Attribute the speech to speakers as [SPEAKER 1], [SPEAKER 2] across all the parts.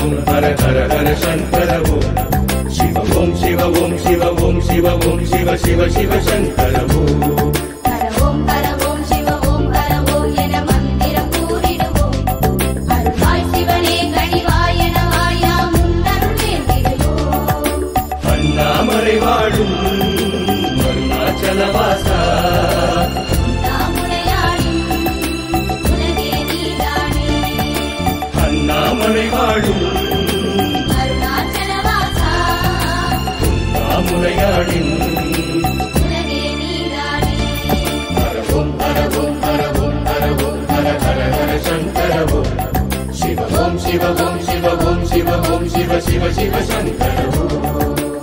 [SPEAKER 1] ஓம் ஹர ஹர ஹர சங்கர ஓம் சிவ ஓம் சிவ ஓம் சிவ ஓம் சிவ ஓம் சிவ சிவ சிவ சங்கர ஓம்
[SPEAKER 2] ஹர ஓம் ஹர ஓம் சிவ ஓம் ஹர ஓம் என மந்திரம் கூறிடுவோம் அருள்வாய் சிவனே கனிவாய் என வாயா முன்னருள் வேண்டிடுவோம்
[SPEAKER 1] அண்ணாமலை வாழும் அருணாச்சலவாசா
[SPEAKER 2] தாமுடையாடின் உலகே நீதானே
[SPEAKER 1] அண்ணாமலை வாழும்
[SPEAKER 2] அருணாச்சலவாசா
[SPEAKER 1] அண்ணாமுலையாடின்
[SPEAKER 2] உலகே நீதானே
[SPEAKER 1] ஹரவோம் ஹரவோம் ஹரவோம் ஹரவோம் ஹர ஹர ஹர சங்கர ஓம் சிவ ஓம் சிவ ஓம் சிவ ஓம் சிவ ஓம் சிவ சிவ சிவ சங்கர ஓம்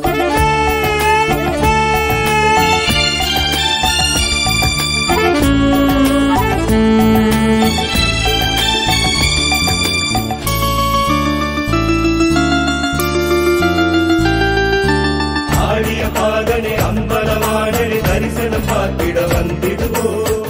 [SPEAKER 1] ஆடிய பாதனை அம்பலவாடனை தரிசனம் பார்த்திட வந்திடுவோம்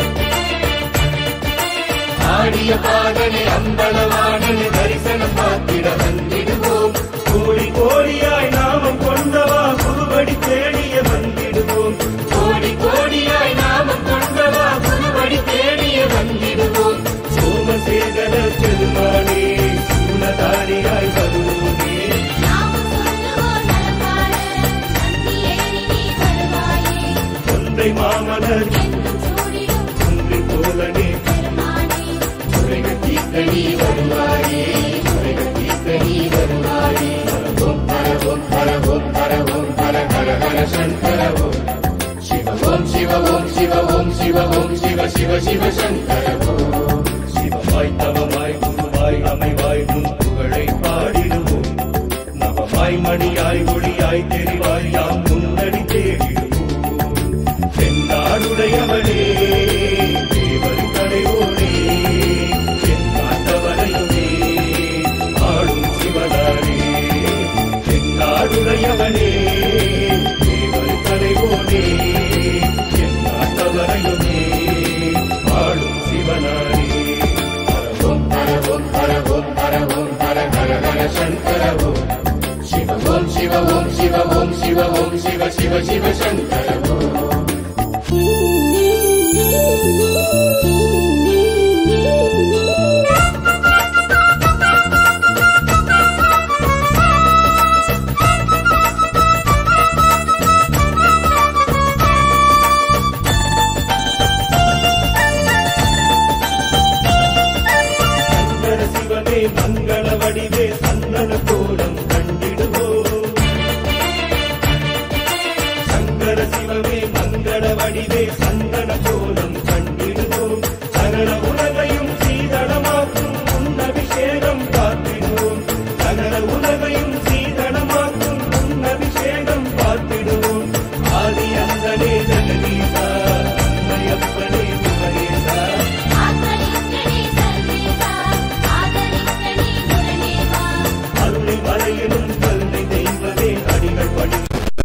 [SPEAKER 1] ஆடிய பாதனை அம்பலவாடனை தரிசனம் பார்த்திட வந்திடுவோம் கோடி கோடியாய் நாமம் கொண்டவா குருவடி தேடிய வந்திடுவோம் கோடி கோடியாய் நாமம் கொண்டவா குருவடி தேடிய வந்திடுவோம் சோமசேகர பெருமானே சூலதாரியாய் வருவோமே
[SPEAKER 2] நாம சொல்லுவோம் நலப்பாடு நந்தியே நீ வருவாயே
[SPEAKER 1] ஒன்றை மாமலர்
[SPEAKER 2] என்றும் சூடிடும்
[SPEAKER 1] ஒன்றை போலனே
[SPEAKER 2] பெருமானே
[SPEAKER 1] முறைகள் தீர்த்தனி வருவாயே முறைகள் தீர்த்தனி வருவாயே ஹரவோம் ஹரவோம் ஹரவோம் ஹரவோம் ஹர ஹர ஹர சங்கர ஓம் சிவ ஓம் சிவ ஓம் சிவ ஓம் சிவ ஓம் சிவ சிவ சிவ சங்கர ஓம் சிவமாய் தவமாய் குருவாய் அமைவாய் உன் புகழை பாடிடுவோம் நவமாய் மணியாய் ஒளியாய் தெரிவாய் யாம் முன்னடி தேடிடுவோம் தென்னாடுடையவனே தேவர் தலைவோனே என் காத்தவரையுமே ஆளும் சிவனாரே தென்னாடுடையவனே தேவர் தலைவோனே என் காத்தவரையுமே ஆளும் சிவனாரே ஹரவோம் ஹரவோம் ஹரவோம் ஹரவோம் ஹர ஹர ஹர சங்கர ஓம் சிவ ஓம் சிவ ஓம் சிவ ஓம் சிவ ஓம் சிவ சிவ சிவ சங்கர ஓம் சங்கர சிவனே மங்கள வடிவே சந்தன கோலம் கண்டிடுவோம் சங்கர சிவமே மங்கள வடிவே சந்தன கோலம் கண்டிடுவோம் சகல உலகையும் சீதளமாக்கும் உன் அபிஷேகம் பார்த்திடுவோம் சகல உலகையும் சீதளமாக்கும் உன் அபிஷேகம் பார்த்திடுவோம் ஆதி அந்தனே ஜெகதீசா அன்னையப்பனே முகேசா
[SPEAKER 2] ஆதரிக்கணி சர்வேசா ஆதரிக்கணி முரணேவா
[SPEAKER 1] அருளை மறையிலும் கருணை தெய்வமே அடிகள் படி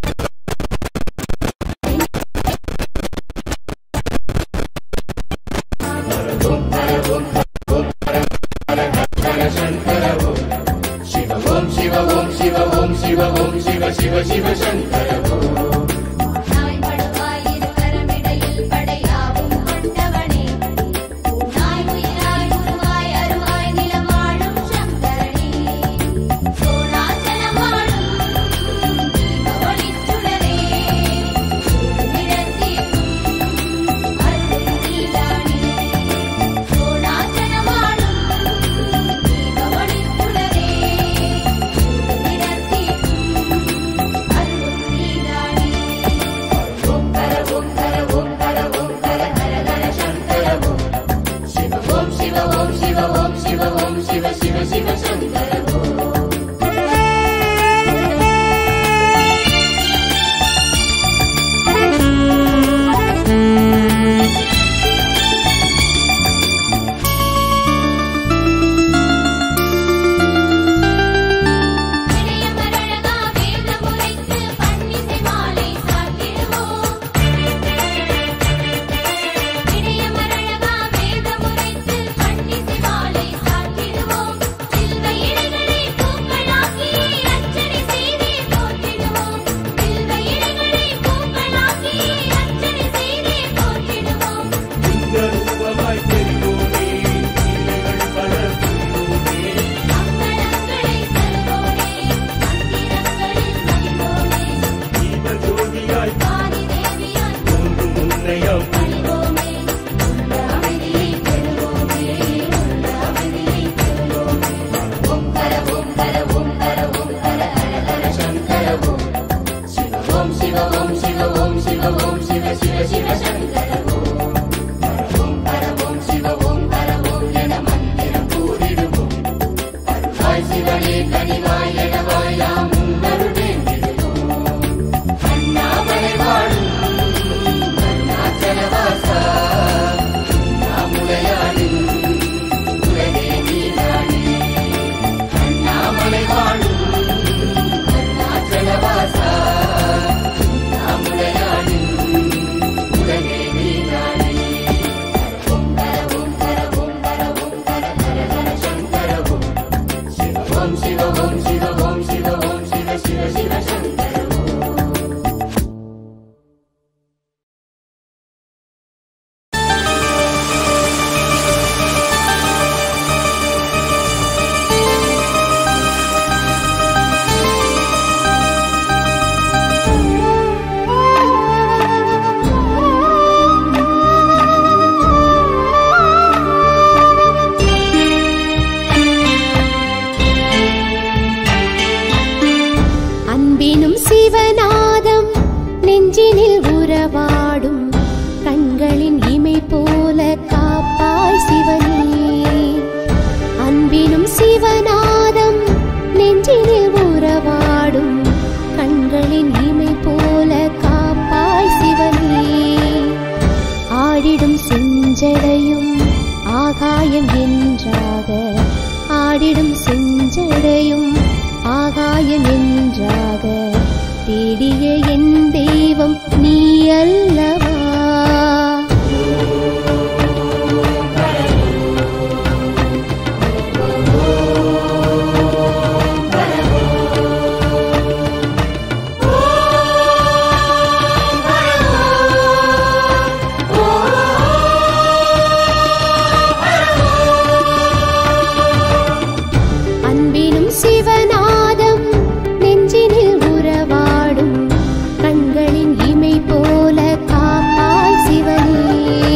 [SPEAKER 1] ஹரவோம் ஹரவோம் ஹரவோம் ஹர ஹர ஹர சங்கர ஓம் சிவ ஓம் சிவ ஓம் சிவ ஓம் சிவ ஓம் சிவ சிவ சிவ சங்கர ஓம்
[SPEAKER 2] நாய் படுவாய் இருவரமிடையில் படையாவும் கொண்டவனே நாய் உயிராய் உருவாய் அருவாய் நிலமாடும் சங்கரனே சோழாச்சலம் வாழும் தீப ஒளிச்சுடரே நிறத்தீர்க்கும் அருள் நீதானே சோழாச்சலம் வாழும் தீப ஒளிச்சுடரே நிறத்தீர்க்கும் அருள் நீதானே கனிவாய் எடவாயாம் உன்னருள் வேண்டிடுவோம் அண்ணாமலை வாழும் அருணாச்சலவாசா அண்ணாமுலையாளின் உலகே நீதானே அண்ணாமலை வாழும் அருணாச்சலவாசா அண்ணாமுலையாளின் உலகே நீதானே ஓம் கர ஓம் கர ஓம் கர ஓம் கர கர கர சங்கர ஓம் சிவ ஓம் சிவ ஓம் சிவ ஓம் சிவ ஓம் சிவ சிவ சிவ சங்கர ஓம்
[SPEAKER 3] அன்பினும் சிவநாதம் நெஞ்சினில் உறவாடும் கண்களின் இமை போல காப்பாய் சிவனே அன்பினும் சிவநாதம் நெஞ்சினில் உறவாடும் கண்களின் இமை போல காப்பாய் சிவனே ஆடிடும் செஞ்சடையும் ஆகாயம் என்றாக ஆடிடும் செஞ்சடையும் ஆகாயம் என்றாக தேடிய என் தெய்வம் நீ அல்லவா அன்பினும் சிவநாதம் நெஞ்சினில் உறவாடும் கண்களின் இமை போல காப்பாய் சிவனே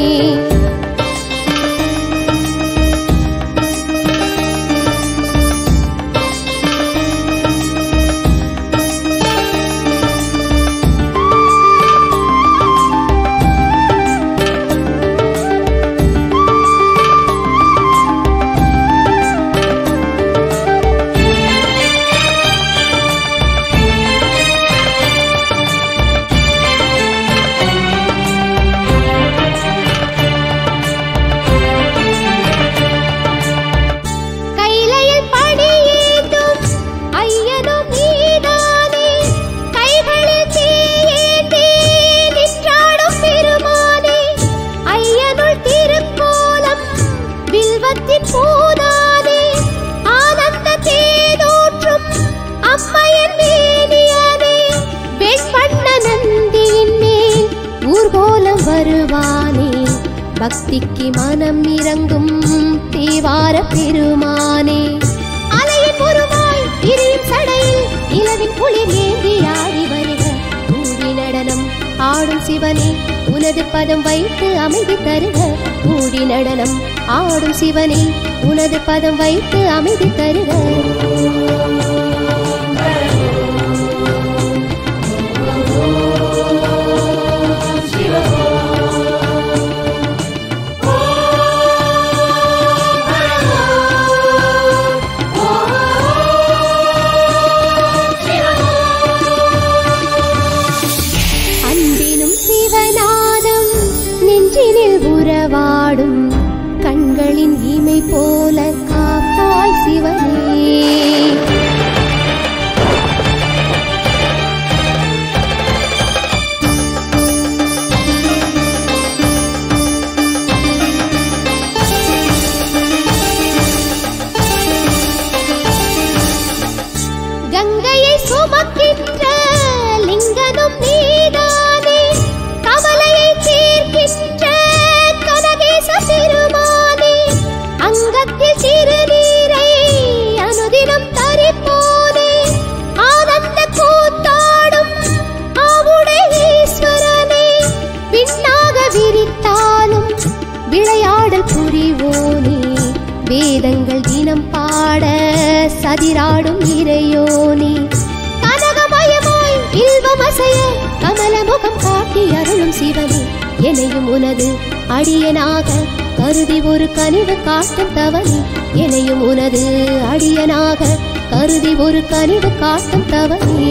[SPEAKER 3] கைலையில் படியேந்தும் ஐயனும் நீதானே கைகளில் தீயேந்தி நின்றாடும் பெருமானே ஐயனுள் திருக்கோலம் வில்வத்தின் பூதானே ஆனந்த தேனூற்றும் அம்மையன் மேனியனே வெண்பண்ண நந்தியின் மேல் ஊர்கோலம் வருவானே பக்திக்கு மனம் இறங்கும் தேவார பெருமானே அலையின் உருவாய் எரியும் சடையில் நிலவின் குளிர் ஏந்தி ஆடி வருக கூடி நடனம் ஆடும் சிவனே உனது பதம் வைத்து அமைதி தருக கூடி நடனம் ஆடும் சிவனே உனது பதம் வைத்து அமைதி தருக அன்பினும் சிவநாதம் நெஞ்சினில் உறவாடும் கண்களின் இமை போல காப்பாய் சிவனே கங்கையை சுமக்கின்ற லிங்கனும் நீதானே கவலையை தீர்க்கின்ற கனகேச பெருமானே அங்கத்தில் சிறுநீரை அனுதினம் தரிப்போனே ஆனந்த கூத்தாடும் ஆவுடைய ஈஸ்வரனே விண்ணாக விரித்தாலும் விளையாடல் புரிவோனே வேதங்கள் தினம் பாட சதிராடும் இறையோனே கனகமயமாய் இல்வமசைய கமல முகம் காட்டி அருளும் சிவனே எனையும் உனது அடியனாக கருதி ஒரு கனிவு காட்டும் தவனே எனையும் உனது அடியனாக கருதி ஒரு கனிவு காட்டும் தவனே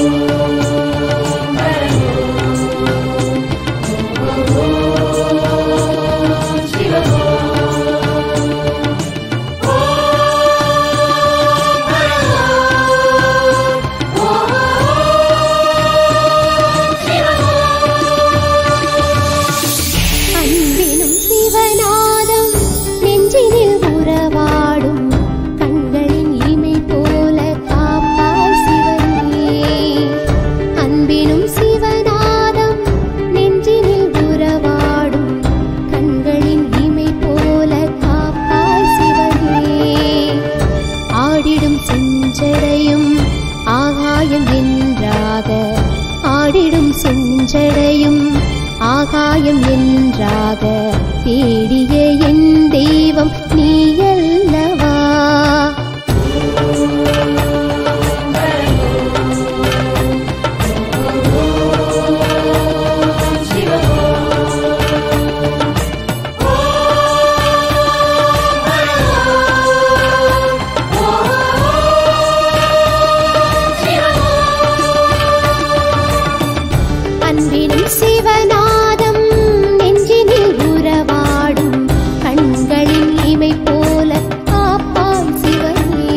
[SPEAKER 3] அன்பினும் சிவநாதம் நெஞ்சினில் உறவாடும் கண்களின் இமை போல காப்பாய் சிவனே அன்பினும் சிவநாதம் நெஞ்சினில் உறவாடும் கண்களின் இமை போல காப்பாய் சிவனே ஆடிடும் செஞ்சடையும் ஆகாயம் என்றாக ஆடிடும் செஞ்சடையும் ஆகாயம் என்றாக தேடிய என் தெய்வம் நீயல்லவா அன்பினும் சிவநாதம் நெஞ்சினில் உறவாடும் கண்களின் இமை போல காப்பான் சிவனே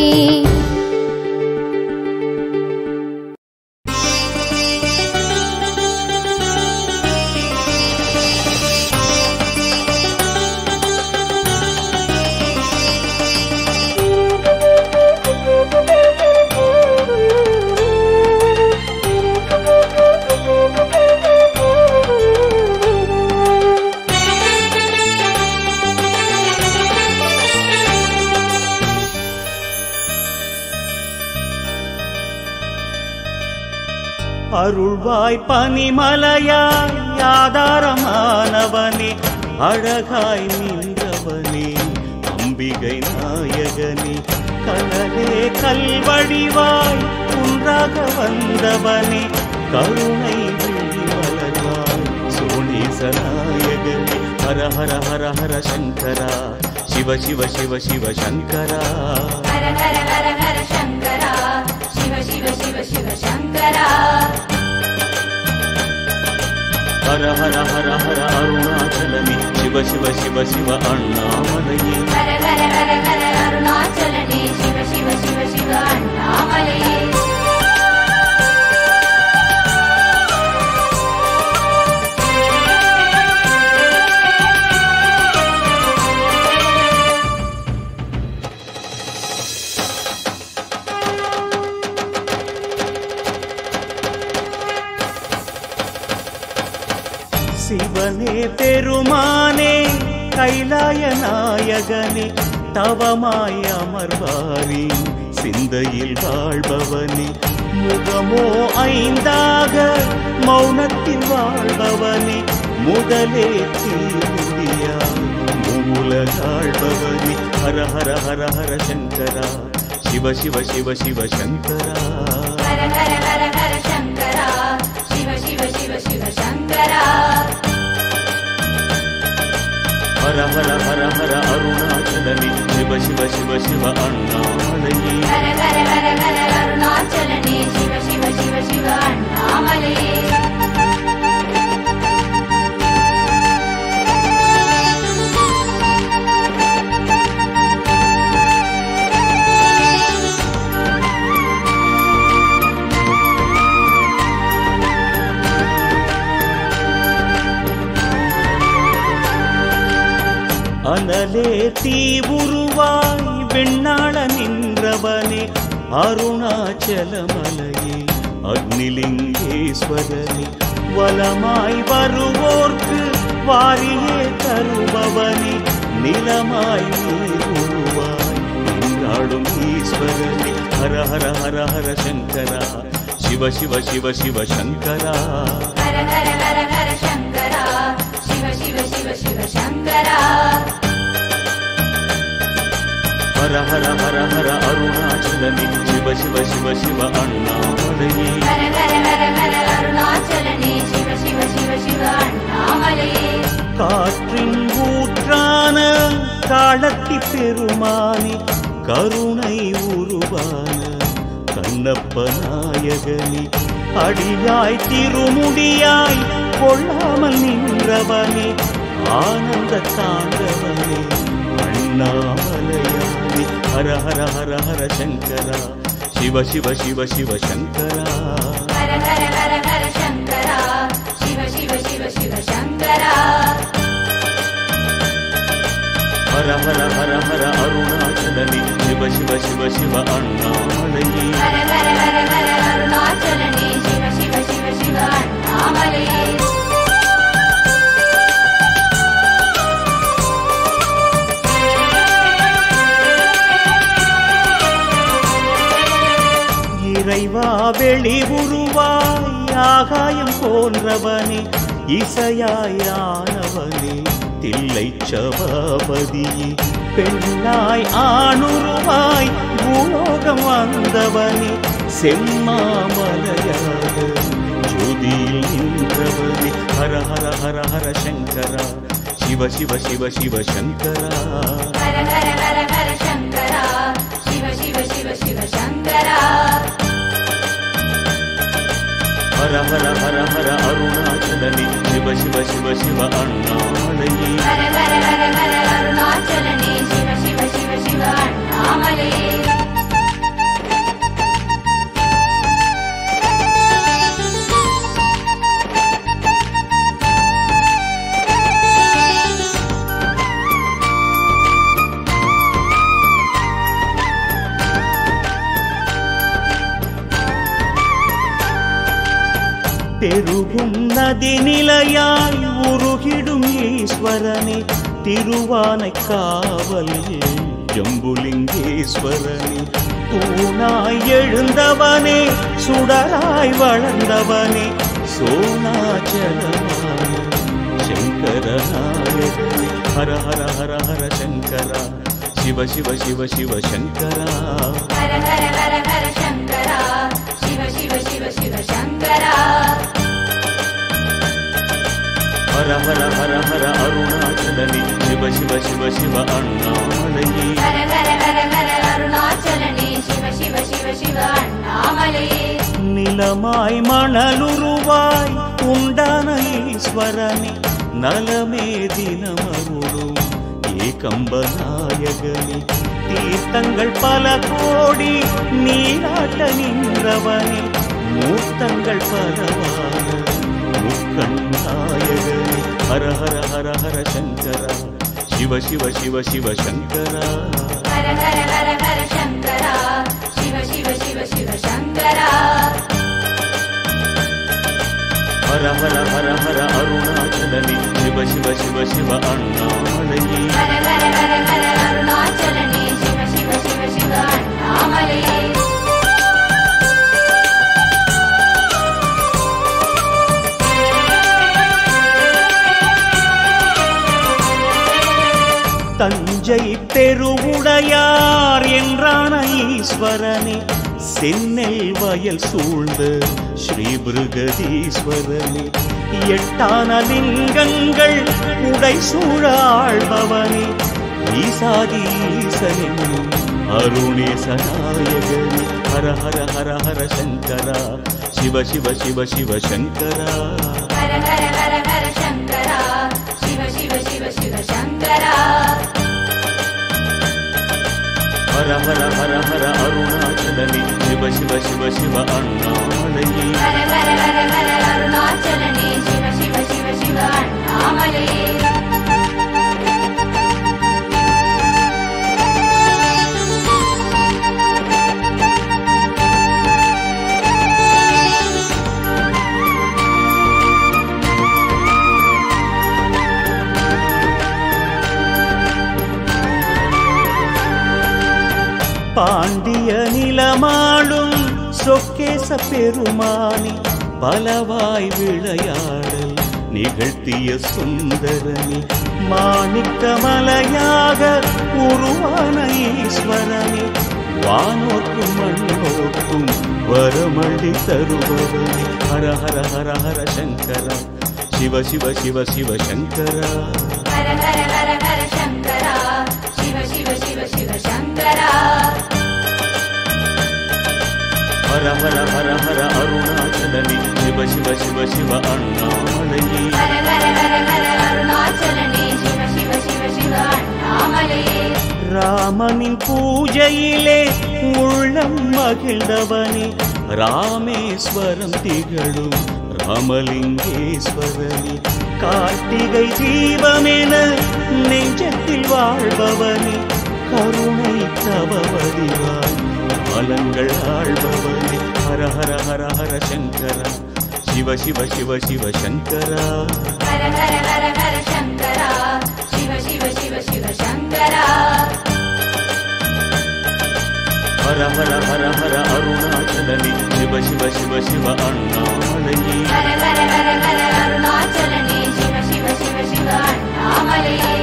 [SPEAKER 4] அருள்வாய் பனிமலையாய் ஆதாரமானவனே அழகாய் நின்றவனே அம்பிகை நாயகனே கனலே கல்வடிவாய் குன்றாக வந்தவனே கருணை விழி மலர்வாய் சோழீச நாயகனே ஹர ஹர ஹர ஹர சங்கரா சிவ சிவ சிவ சிவ சங்கரா
[SPEAKER 2] ஹர ஹர ஹர ஹர சங்கரா சிவ சிவ சிவ சிவ சங்கரா
[SPEAKER 4] ஹர ஹர ஹர ஹர அருணாச்சலமே சிவ சிவ சிவ சிவ அண்ணாமலையே
[SPEAKER 2] ஹர ஹர ஹர ஹர அருணாச்சலனே சிவ சிவ சிவ சிவ அண்ணாமலையே
[SPEAKER 4] சிவனே பெருமானே கைலாய நாயகனே தவமாய் அமர்வாரி சிந்தையில் வாழ்பவனே முகமோ ஐந்தாக மௌனத்தில் வாழ்பவனே முதலே தீமுடியா மூலகாழ்பவனே ஹர ஹர ஹர ஹர சங்கரா சிவ சிவ சிவ சிவ சங்கரா
[SPEAKER 2] ஹர ஹர ஹர ஹர சங்கரா சிவ சிவ சிவ சிவ சங்கரா
[SPEAKER 4] ஹர ஹர ஹர ஹர அருணாச்சலனே சிவ சிவ சிவ சிவ அண்ணாமலையே
[SPEAKER 2] ஹர ஹர ஹர ஹர அருணாச்சலனே சிவ சிவ சிவ சிவ அண்ணாமலையே
[SPEAKER 4] அனலே தீ உருவாய் வெண்ணாள நின்றவனே அருணாச்சலமலையே அக்னிலிங்கேஸ்வரனே வலமாய் வருவோர்க்கு வாரியே தருபவனே நிலமாய் நீர் உருவாய் நின்றாடும் ஈஸ்வரனே ஹர ஹர ஹர ஹர சங்கரா சிவ சிவ சிவ சிவ சங்கரா
[SPEAKER 2] ஹர ஹர ஹர ஹர சங்கரா சிவ சிவ சிவ சிவ சங்கரா
[SPEAKER 4] ஹர ஹர ஹர ஹர அருணாச்சலனே சிவ சிவ சிவ சிவ அண்ணாமலையே
[SPEAKER 2] ஹர ஹர ஹர ஹர அருணாச்சலனே சிவ சிவ சிவ சிவ அண்ணாமலையே
[SPEAKER 4] காற்றின் ஊற்றான காலத்தி பெருமானே கருணை உருவான கண்ணப்ப நாயகனே அடியாய் திருமுடியாய் கொள்ளாமல் நின்றவனே ஆனந்த தாண்டவனே அண்ணாமலையானே ஹர ஹர ஹர ஹர சங்கரா சிவ சிவ சிவ சிவ சங்கரா
[SPEAKER 2] ஹர ஹர ஹர ஹர சங்கரா சிவ சிவ சிவ சிவ சங்கரா
[SPEAKER 4] ஹர ஹர ஹர ஹர அருணாச்சலனே சிவ சிவ சிவ சிவ அண்ணாமலையே
[SPEAKER 2] ஹர ஹர ஹர ஹர அருணாச்சலனே சிவ சிவ சிவ சிவ அண்ணாமலே
[SPEAKER 4] இறைவா வெளி உருவாய் ஆகாயம் போன்றவனே இசையாயானவனே தில்லை சபாபதியே பெண்ணாய் ஆணுருவாய் பூலோகம் வந்தவனே செம்மாமலையாக ஜோதியில் நின்றவனே ஹர ஹர ஹர ஹர சங்கரா சிவ சிவ சிவ சிவ சங்கரா
[SPEAKER 2] ஹர ஹர ஹர ஹர சங்கரா சிவ சிவ சிவ சிவ சங்கரா
[SPEAKER 4] ஹர ஹர ஹர ஹர அருணாச்சலனே சிவ சிவ சிவ சிவ அண்ணாமலையே
[SPEAKER 2] ஹர ஹர ஹர ஹர அருணாச்சலனே சிவ சிவ சிவ சிவ அண்ணாமலே
[SPEAKER 4] பெருகும் நதி நிலையாய் உருகிடும் ஈஸ்வரனே திருவானை காவல் ஜம்புலிங்கேஸ்வரனே தூணாய் எழுந்தவனே சுடராய் வளர்ந்தவனே சோனாச்சலமான சங்கரநாயகனே ஹர ஹர ஹர ஹர சங்கரா சிவ சிவ சிவ சிவ சங்கரா
[SPEAKER 2] ஹர ஹர ஹர ஹர சங்கரா சிவ சிவ சிவ சிவ சங்கரா
[SPEAKER 4] ஹர ஹர ஹர ஹர அருணாச்சலனே சிவ சிவ சிவ சிவ அண்ணாமலையே
[SPEAKER 2] ஹர ஹர ஹர ஹர அருணாச்சலனே சிவ சிவ சிவ சிவ அண்ணாமலே
[SPEAKER 4] நிலமாய் மணலுருவாய் உண்டான ஈஸ்வரனே நலமே தினமருளும் ஏகம்பநாயகனே தீர்த்தங்கள் பல கோடி நீராட்ட நின்றவனே மூர்த்தங்கள் பலவான முக்கண்ணாயகனே ஹர ஹர ஹர ஹர சங்கரா சிவ சிவ சிவ சிவ சங்கரா
[SPEAKER 2] ஹர ஹர ஹர ஹர சங்கரா சிவ சிவ சிவ சிவ சங்கரா
[SPEAKER 4] ஹர ஹர ஹர ஹர அருணாச்சலனே சிவ சிவ சிவ சிவ அண்ணாமலையே
[SPEAKER 2] ஹர ஹர ஹர ஹர அருணாச்சலனே சிவ சிவ சிவ சிவ அண்ணாமலே
[SPEAKER 4] தஞ்சை பெருவுடையார் என்றான ஈஸ்வரனே சென்னல் வயல் சூழ்ந்த ஸ்ரீ பிருகதீஸ்வரனே எட்டான லிங்கங்கள் உடை சூழ ஆழ்பவனே ஈசாதி ஈசனென்னும் அருணேசநாயகனே ஹர ஹர ஹர ஹர சங்கரா சிவ சிவ சிவ சிவ சங்கரா
[SPEAKER 2] ஹர ஹர ஹர ஹர சங்கரா சிவ சிவ சிவ சிவ சங்கரா
[SPEAKER 4] ஹர ஹர ஹர ஹர அருணாச்சலனே சிவ சிவ சிவ சிவ அண்ணாமலையே
[SPEAKER 2] ஹர ஹர ஹர ஹர அருணாச்சலனே சிவ சிவ சிவ சிவ அண்ணாமலே
[SPEAKER 4] பாண்டிய நிலமாளும் சொக்கேச பெருமானி பலவாய் விளையாடல் நிகழ்த்திய சுந்தரனி மாணிக்க மலையாக உருவான ஈஸ்வரனே வானோர்க்கும் மண்ணோர்க்கும் வரமள்ளி தருபவனே ஹர ஹர ஹர ஹர சங்கரா சிவ சிவ சிவ சிவ சங்கரா
[SPEAKER 2] ஹர ஹர ஹர ஹர சங்கரா சிவ சிவ சிவ சிவ சங்கரா சங்கரா
[SPEAKER 4] ஹர ஹர ஹர ஹர அருணாச்சலனே சிவ சிவ சிவ சிவ அண்ணாமலையே
[SPEAKER 2] ஹர ஹர ஹர ஹர அருணாச்சலனே சிவ சிவ சிவ சிவ அண்ணாமலையே
[SPEAKER 4] ராமனின் பூஜையிலே உள்ளம் மகிழ்ந்தவனே ராமேஸ்வரம் திகழும் ராமலிங்கேஸ்வரனே கார்த்திகை தீபமென நெஞ்சத்தில் வாழ்பவனே கருணை தவவதிவாய் மலங்கள் ஆழ்பவனே ஹர ஹர ஹர ஹர சங்கரா சிவ சிவ சிவ சிவ சங்கரா
[SPEAKER 2] ஹர ஹர ஹர ஹர சங்கரா சிவ சிவ சிவ சிவ சங்கரா
[SPEAKER 4] ஹர ஹர ஹர ஹர அருணாச்சலனே சிவ சிவ சிவ சிவ அண்ணாமலையே
[SPEAKER 2] ஹர ஹர ஹர ஹர அருணாச்சலனே சிவ சிவ சிவ சிவ அண்ணாமலையே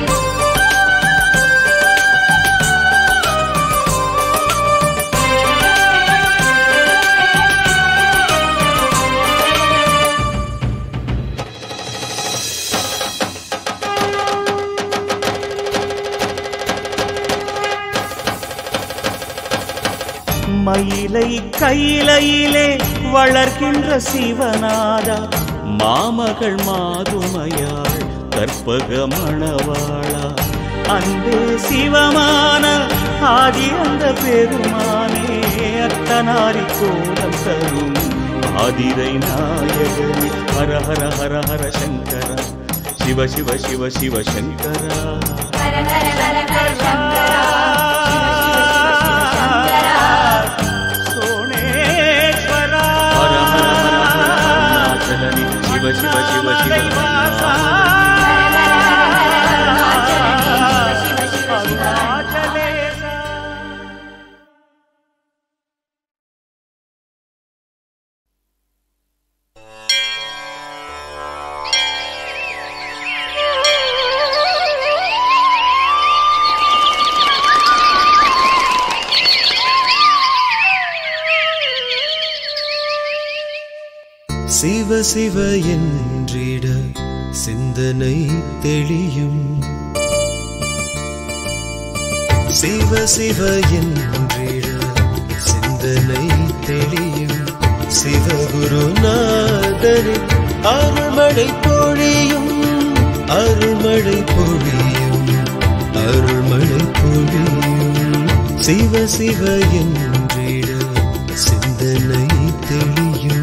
[SPEAKER 4] மயிலை கையிலையிலே வளர்க்கின்ற சிவநாதா மாமகள் மாதுமையாள் கற்பக மணவாளா அன்பே சிவமான ஆதி அந்த பெருமானே அத்தனாரி கோலம் தரும் ஆதிரை நாயகனே ஹர ஹர ஹர ஹர சங்கரா சிவ சிவ சிவ சிவ சங்கரா
[SPEAKER 2] ஹர ஹர ஹர ஹர சங்கரா
[SPEAKER 4] சோனேஸ்வரா ஹர ஹர ஹர ஹர அருணாச்சலனே சிவ சிவ சிவ சிவ
[SPEAKER 2] ஹர ஹர ஹர ஹர அருணாச்சலனே சிவ சிவ சிவ சிவ
[SPEAKER 4] அருணாச்சலேசா
[SPEAKER 5] சிவ சிவ என்றிட சிந்தனை தெளியும் சிவ சிவ என்றிட சிந்தனை தெளியும் சிவகுருநாதரின் அருள்மழை பொழியும் அருள்மழை பொழியும் அருள்மழை பொழியும் சிவ சிவ என்றிட சிந்தனை தெளியும்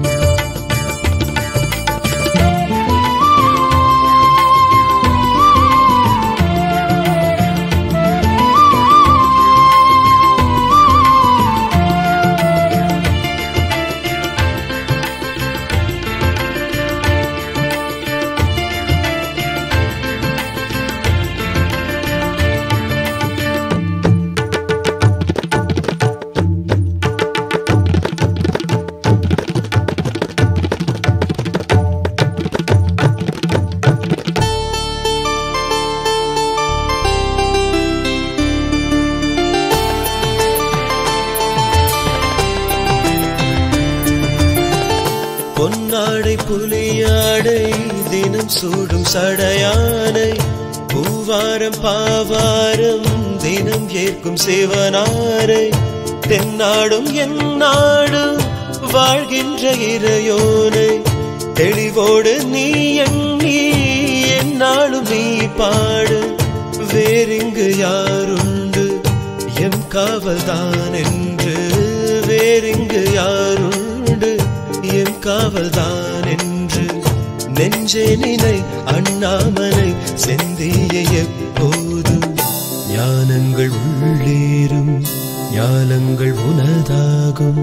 [SPEAKER 5] பொன்னாடை புலியாடை தினம் சூடும் சடையானை பூவாரம் பாவாரம் தினம் ஏற்கும் சிவனாரை தென்னாடும் என் நாடும் வாழ்கின்ற இறையோனை தெளிவோடு நீ எண்ணி என்னாலும் நீ பாடு வேறிங்கு யாருண்டு எம் காவல்தான் என்று வேறிங்கு யாருண்டு எம் காவல்தான் என்று நெஞ்சே நினை அண்ணாமலை செந்திய எப்போதும் ஞானங்கள் உள்ளேறும் ஞானங்கள் உனதாகும்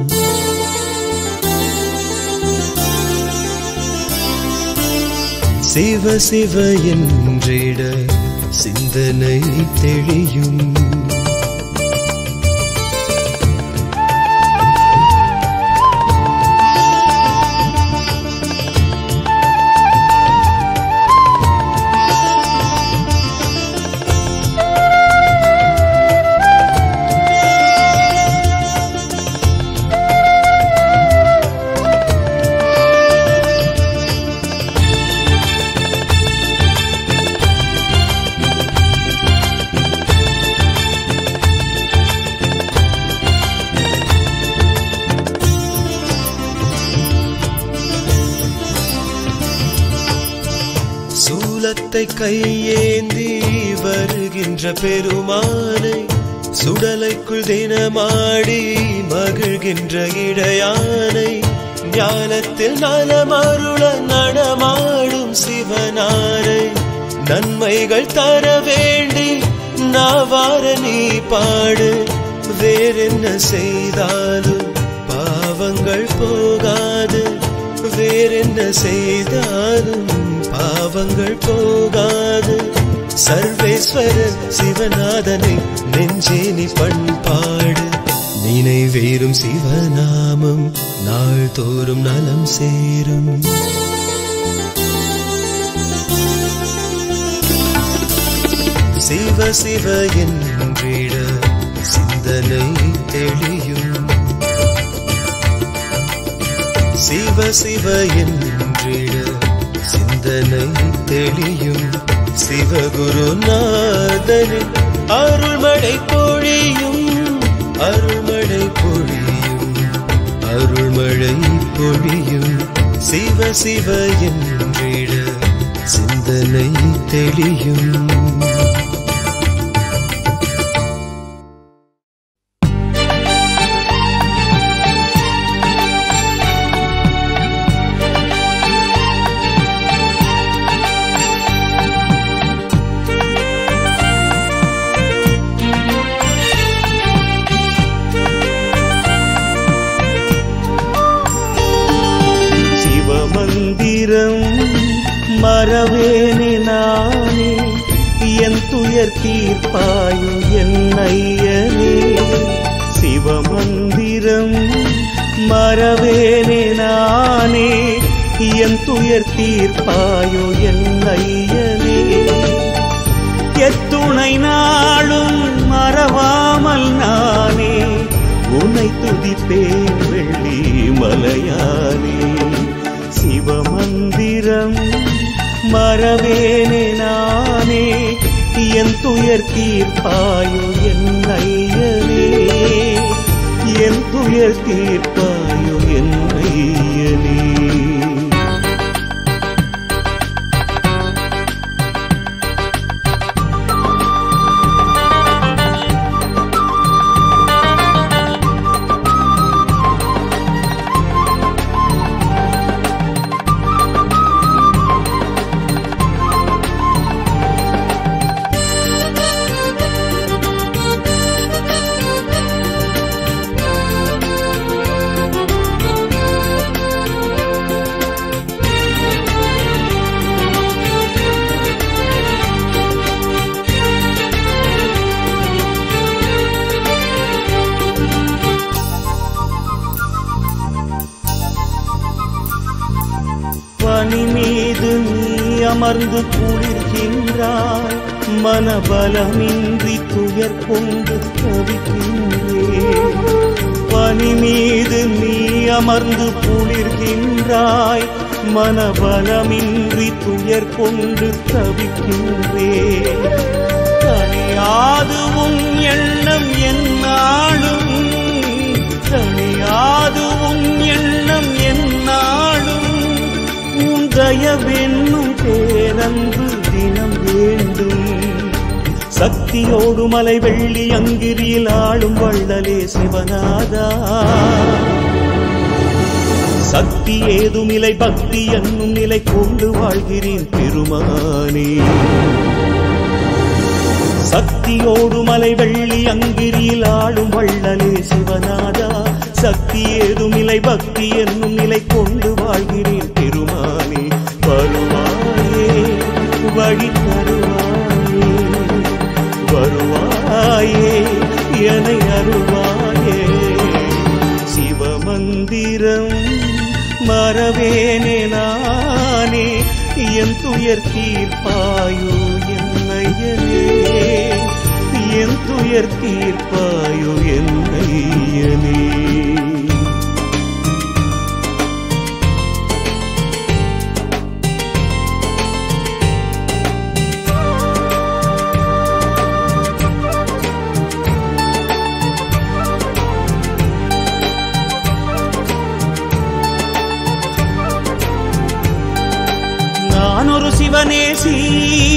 [SPEAKER 5] சிவ சிவ என்றிட சிந்தனை தெளியும் கரத்தை கையேந்தி வருகின்ற பெருமானை சுடலைக்குள் தினமாடி மகிழ்கின்ற இடையானை ஞானத்தில் நலமருள நடமாடும் சிவனாரை நன்மைகள் தர வேண்டி நாவார நீ பாடு வேறென்ன செய்தாலும் பாவங்கள் போகாது வேறென்ன செய்தாலும் பாவங்கள் போகாது சர்வேஸ்வர சிவநாதனை நெஞ்சே நீ பண்பாடு நினைவேறும் சிவநாமம் நாள்தோறும் நலம் சேரும் சிவ சிவ என்றிட சிந்தனை தெளியும் சிவ சிவ என்றிட சிந்தனை தெளியும் சிவகுருநாதனின் அருள்மழை பொழியும் அருள்மழை பொழியும் அருள்மழை பொழியும் சிவ சிவ என்றிட சிந்தனை தெளியும்
[SPEAKER 4] சிவமந்திரம் மறவேனே நானே என் துயர் தீர்ப்பாயு என் ஐயனே சிவமந்திரம் மறவேனே நானே என் துயர் தீர்ப்பாயு என் ஐயனே எத்துணை நாளும் மறவாமல் நானே உன்னை துதிப்பேன் வெள்ளி மலையானே சிவமந்திரம் மறவேனே நானே என் துயர் தீர்ப்பாயோ என் ஐயனே என் துயர் தீர்ப்பாயோ என் ஐயனே பனி மீது நீ அமர்ந்து குளிர்கின்றாய் மனபலமின்றி துயர் கொண்டு தவிக்கின்றேன் பனி மீது நீ அமர்ந்து குளிர்கின்றாய் மனபலமின்றி துயர் கொண்டு தவிக்கின்றேன் தனியாது உன் எண்ணம் என்னாலும் தனியாது உன் எண்ணம் என்னாலும் உன் தயவென்னும் பேரன்பு தினம் வேண்டும் சக்தியோடு மலை வெள்ளி அங்கிரியில் ஆளும் வள்ளலே சிவநாதா சக்தி ஏதுமில்லை பக்தி என்னும் நிலை கொண்டு வாழ்கிறேன் பெருமானே சக்தியோடு மலை வெள்ளி அங்கிரியில் ஆளும் வள்ளலே சிவநாதா சக்தி ஏதுமில்லை பக்தி என்னும் நிலை கொண்டு வாழ்கிறேன் பெருமானே வருவாயே வழி தருவாயே வருவாயே என்னை அருவாயே சிவமந்திரம் மறவேனே நானே என் துயர் தீர்ப்பாயோ என்னையனே என் துயர் தீர்ப்பாயோ என்னையனே நான் ஒரு சிவனேசி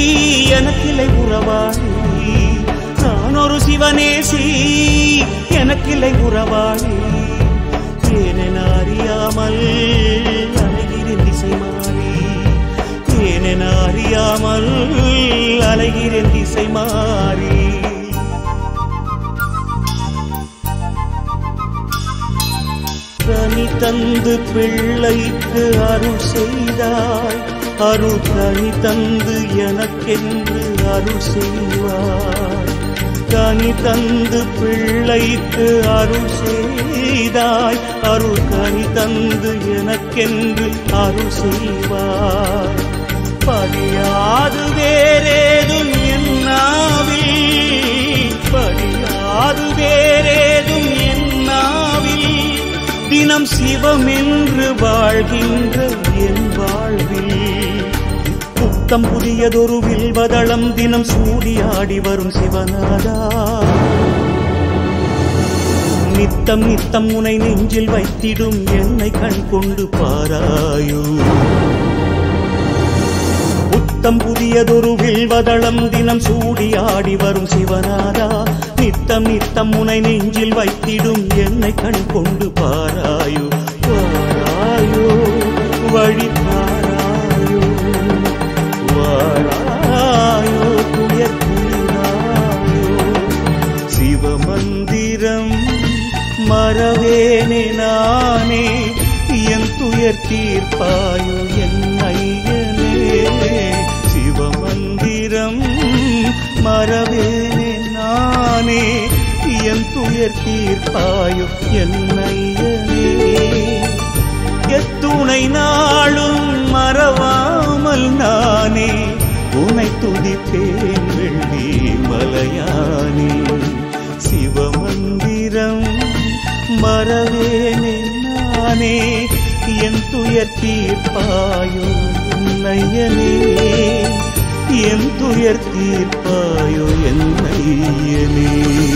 [SPEAKER 4] எனக்கில்லை உறவாளி நான் ஒரு சிவனேசி எனக்கில்லை உறவாளி ஏனென அறியாமல் அலைகிறேன் திசை மாறி ஏனென அறியாமல் அலைகிறேன் திசை மாறி கனி தந்து பிள்ளைக்கு அருள் செய்தாய் அருள் கனி தந்து எனக்கென்று அருள் செய்வாய் கனி தந்து பிள்ளைக்கு அருள் செய்தாய் அருள் கனி தந்து எனக்கென்று அருள் செய்வாய் படியாது வேறேதும் என்னாவில் படியாது வேறேதும் என்னாவில் தினம் சிவமென்று வாழ்கின்ற என் வாழ்வில் புத்தம் புதியதொரு வில்வதளம் தினம் சூடியாடி வரும் சிவநாதா நித்தம் நித்தம் உனை நெஞ்சில் வைத்திடும் என்னை கண் கொண்டு பாராயோ புத்தம் புதியதொரு வில்வதளம் தினம் சூடியாடி வரும் சிவநாதா நித்தம் நித்தம் உனை நெஞ்சில் வைத்திடும் என்னை கண் கொண்டு பாராயோ பாராயோ வழி பாராயோ வாராயோ துயர் புரியாயோ சிவமந்திரம் மறவேனே நானே என் துயர் தீர்ப்பாயோ என் ஐயனே சிவமந்திரம் மறவேனே நானே என் துயர் தீர்ப்பாயோ என் ஐயனே எத்துணை நாளும் மறவாமல் நானே உனை துதிப்பேன் வெள்ளி மலையானே சிவமந்திரம் மறவேனே நானே என் துயர் தீர்ப்பாயோ நையனே என் துயர் தீர்ப்பாயோ என் நையனே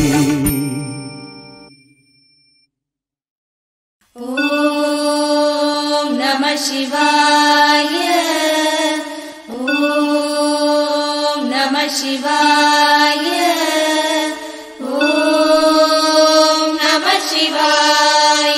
[SPEAKER 2] ॐ नमः शिवाय ॐ नमः शिवाय ॐ नमः शिवाय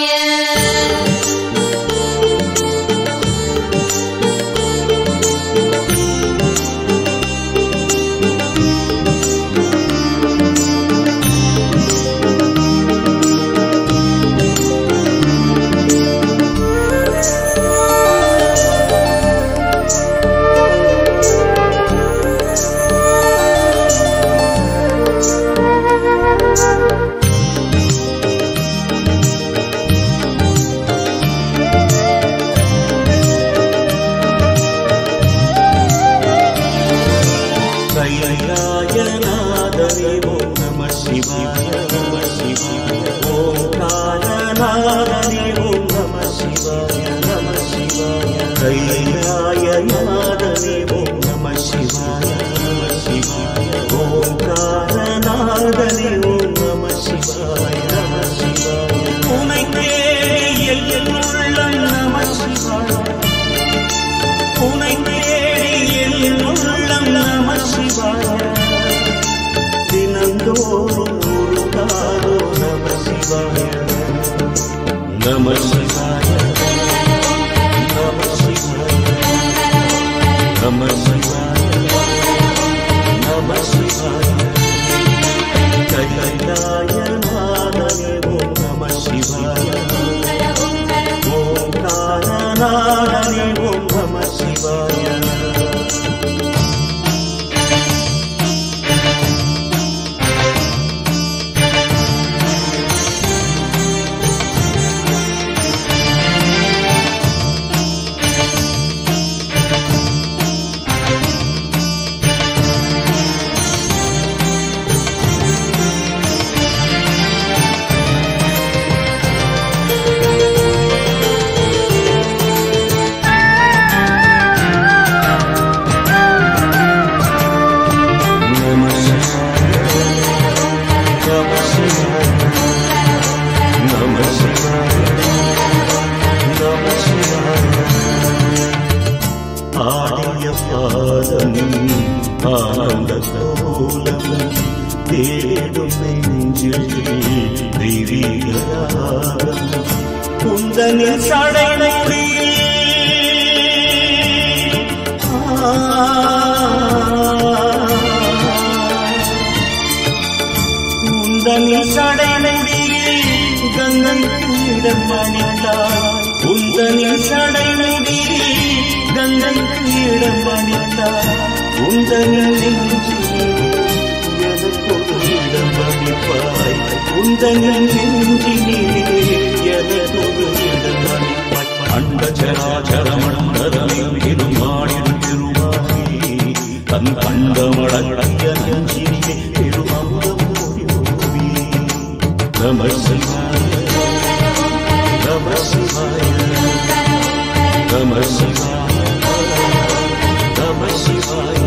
[SPEAKER 4] கைலாயநாதனே ஓம் நம சிவாய நம சிவாய ஓங்காரநாதனே ஓம் நம சிவாய நம சிவாய கைலாயநாதனே ஓம் நம சிவாய நம சிவாய ஓங்காரநாதனே ஓம் நம சிவாய நம சிவாய உனை தேடி என் உள்ளம் நம சிவாய உனை தேடி என் உள்ளம் நம சிவாய தினந்தோறும் உருகாரோ நம சிவாய நம சிவாய நம சிவாய நம சிவாய நம சிவாய கைலாய நாதனே ஓம் நம சிவாய ஓங்காரநாதனே ஓம் நம சிவாய நம சிவாய நம சிவாய நம சிவாய நம சிவாய ஆடிய பாதம் ஆனந்த கோலம் தேடும் நெஞ்சில் தெய்வீகராகம் குந்தனில் சடை உந்தனில் சடைமுடி கங்கைக்கு மணித்தாய் உந்தனில் சடைமுடி கங்கைக்கு மணித்தாய் உந்தனில் நெஞ்சிலே எனக்கொரு இடம் அளிப்பாய் உந்தனில் நெஞ்சிலே எனக்கொரு இடம் அளிப்பாய் அண்ட சராச்சர மண்டலம் இருமாடின் திருமாகி தன் கண்டமடங்கிய நெஞ்சிலே பெருமந்தம் ஓடி நம சிவாய நம சிவாய நம சிவாய நம சிவாய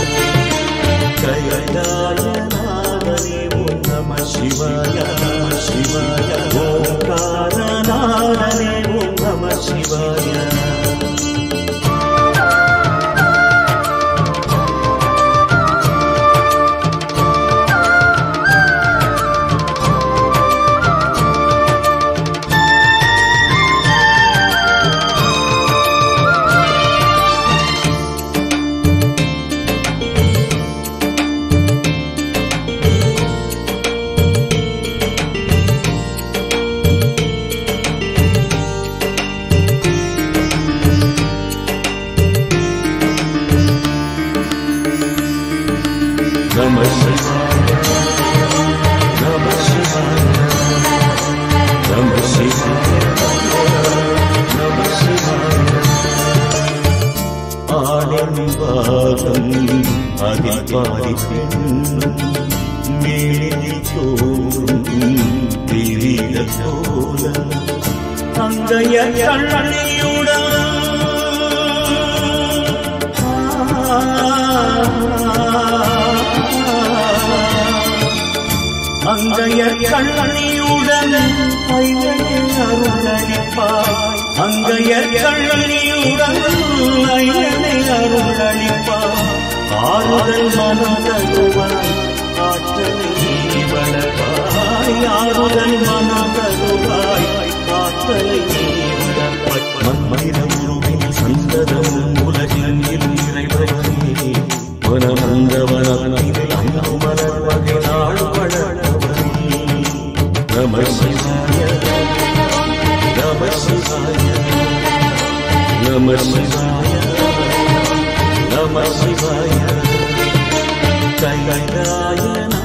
[SPEAKER 4] ஜயதாய நாதனே ஓம் நம சிவாய நம சிவாய ஓங்கார நாதனே ஓம் நம சிவாய நம சிவாய நம சிவாய நம சிவாய நம சிவாய ஆடம்பாகம் அதில் பாதி பெண்ணும் மேலில் தோறும் தெரியல போல அங்கைய அங்கையர் கண்ணனியுடன் ஐயனின் அருளளிப்பாய் அங்கையர் கண்ணனியுடன் ஐயனை அருளளிப்பாய் ஆறுதல் மனம் தருவாய் ஆற்றலை நீ வளர்ப்பாய் ஆறுதல் மனம் தருவாய் ஆற்றலை நீ வளர்ப்பாய் மண்மனித உருவின் சந்ததம் உலகின் இறைவனே மனமந்தவனத்தில் அங்கு மலர்வகை நாள் வளர்ந்தவனே நம சிவாய நம சிவாய நம சிவாய நம சிவாய கைலாய